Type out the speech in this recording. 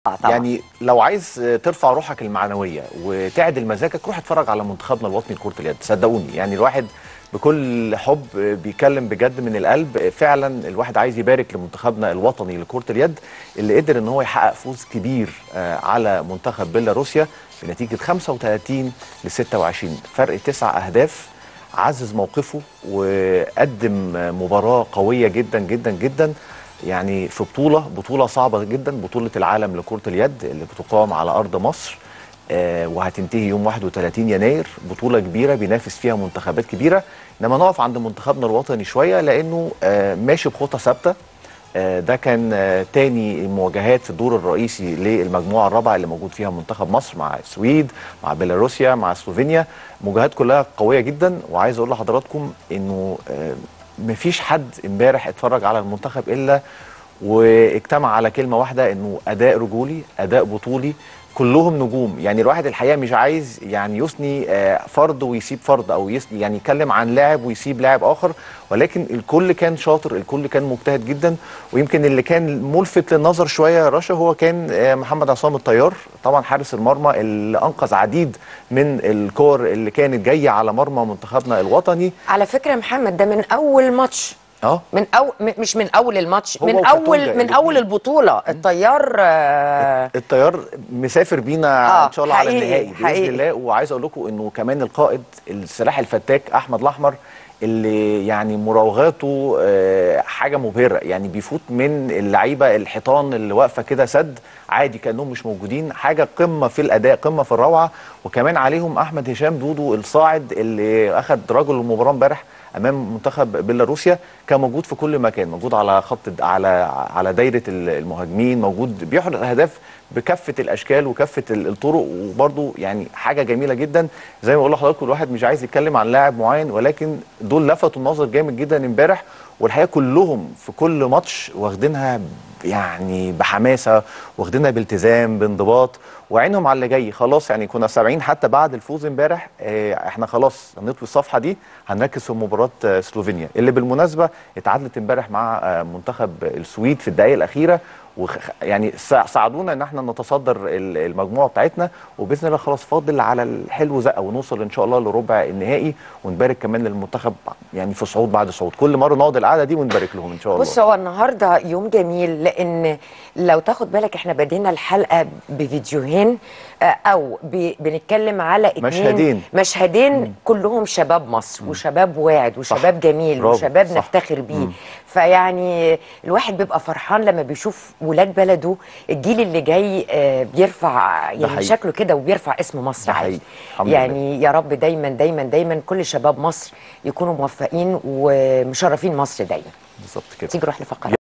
طبعا. يعني لو عايز ترفع روحك المعنويه وتعدل مزاجك روح اتفرج على منتخبنا الوطني لكره اليد صدقوني يعني الواحد بكل حب بيتكلم بجد من القلب فعلا الواحد عايز يبارك لمنتخبنا الوطني لكره اليد اللي قدر ان هو يحقق فوز كبير آه، على منتخب بيلاروسيا بنتيجه 35 ل 26 فرق تسع اهداف عزز موقفه وقدم مباراه قويه جدا جدا جدا يعني في بطوله بطوله صعبه جدا بطوله العالم لكره اليد اللي بتقام على ارض مصر آه، وهتنتهي يوم 31 يناير بطوله كبيره بينافس فيها منتخبات كبيره انما نقف عند منتخبنا الوطني شويه لانه آه، ماشي بخطى ثابته آه، ده كان آه، تاني المواجهات في الدور الرئيسي للمجموعه الرابعه اللي موجود فيها منتخب مصر مع السويد مع بيلاروسيا مع سلوفينيا مواجهات كلها قويه جدا وعايز اقول لحضراتكم انه آه، مفيش حد امبارح اتفرج على المنتخب الا واجتمع على كلمه واحده انه اداء رجولي اداء بطولي كلهم نجوم يعني الواحد الحقيقه مش عايز يعني يثني آه، فرد ويسيب فرد او يثني يعني يتكلم عن لاعب ويسيب لاعب اخر ولكن الكل كان شاطر الكل كان مجتهد جدا ويمكن اللي كان ملفت للنظر شويه يا رشا هو كان آه، محمد عصام الطيار طبعا حارس المرمى اللي انقذ عديد من الكور اللي كانت جايه على مرمى منتخبنا الوطني على فكره يا محمد ده من اول ماتش اه من أو م- مش من اول الماتش هو من وكاتونجا اول من الاتنين. اول البطوله الطيار آه، الطيار مسافر بينا آه، ان شاء الله على حقيقي، النهائي باذن حقيقي. الله وعايز اقول لكم انه كمان القائد السلاح الفتاك احمد الاحمر اللي يعني مراوغاته آه، حاجه مبهره يعني بيفوت من اللعيبه الحيطان اللي واقفه كده سد عادي كانهم مش موجودين حاجه قمه في الاداء قمه في الروعه وكمان عليهم احمد هشام دودو الصاعد اللي اخذ رجل المباراه امبارح امام منتخب بيلاروسيا كان موجود في كل مكان موجود على خط على على دايره المهاجمين موجود بيحرز اهداف بكافه الاشكال وكافه ال- الطرق وبرده يعني حاجه جميله جدا زي ما بقول لحضراتكم الواحد مش عايز يتكلم عن لاعب معين ولكن دول لفتوا النظر جامد جدا امبارح والحقيقه كلهم في كل ماتش واخدينها يعني بحماسه واخدينها بالتزام بانضباط وعينهم على اللي جاي خلاص يعني كنا سامعين حتى بعد الفوز امبارح آه، احنا خلاص هنطوي الصفحه دي هنركز في مباراه آه، سلوفينيا اللي بالمناسبه اتعادلت امبارح مع آه، منتخب السويد في الدقائق الاخيره وخ... يعني سا- ساعدونا ان احنا نتصدر ال- المجموعه بتاعتنا وباذن الله خلاص فاضل على الحلو زقه ونوصل ان شاء الله لربع النهائي ونبارك كمان للمنتخب يعني في صعود بعد صعود كل مره نقعد القعده دي ونبارك لهم ان شاء الله بص هو النهارده يوم جميل لان لو تاخد بالك احنا بدينا الحلقه بفيديوهين آه، او ب- بنتكلم على اتنين مشهدين. مشهدين كلهم شباب مصر وشباب واعد وشباب جميل برافو، وشباب صح. نفتخر بيه فيعني الواحد بيبقى فرحان لما بيشوف ولاد بلده الجيل اللي جاي آه، بيرفع يعني حقيقي. شكله كده وبيرفع اسم مصر ده عادي حقيقي. الحمد لله. يعني يا رب دايما دايما دايما كل شباب مصر يكونوا موفقين ومشرفين مصر دايما بالظبط كده تيجي نروح لفقره